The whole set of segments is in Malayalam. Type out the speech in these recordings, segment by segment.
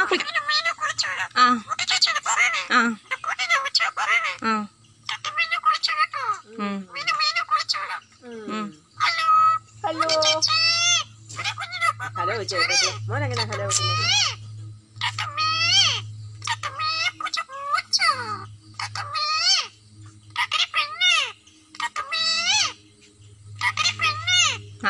കുളി ആ ആ ആ ഉം. ഉം. ഹലോ ഹലോ ചോദിച്ചു മോനെങ്ങനെ ഹലോ വിളിക്കുന്നത്? ആ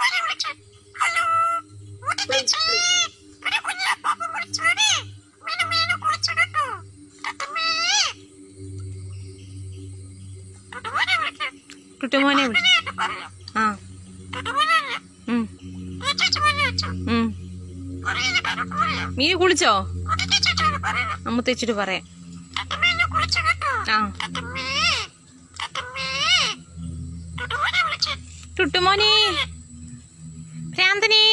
കുട്ടുമോനെ വിളി ആ ഉം. ഉം. മീന് കുളിച്ചോ അമ്മ തെച്ചിട്ട് പറയാം ആ ടുട്ടുമോനെ ഭ്രാന്തനെ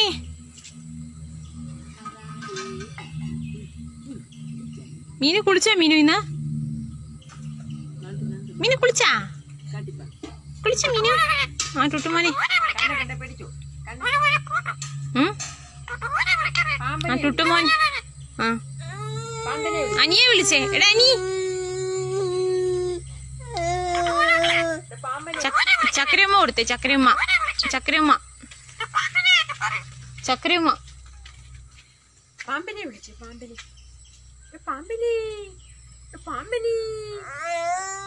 മീന് കുളിച്ചോ മീനു ഇന്ന് മീന് കുളിച്ചാ കുളിച്ച മീനു ആ ടുട്ടുമോനെ ഉം? ആ ടുട്ടുമോൻ ആ അനിയെ വിളിച്ചേ എടാ അനി ചക്ക- ചക്കരയമ്മ കൊടുത്തേ ചക്കരയമ്മ ചക്കരയമ്മ ചക്കരയമ്മ പാമ്പിനെ വിളിച്ചു പാമ്പിനെ ഏ, പാമ്പിനെ ഏ, പാമ്പിനെ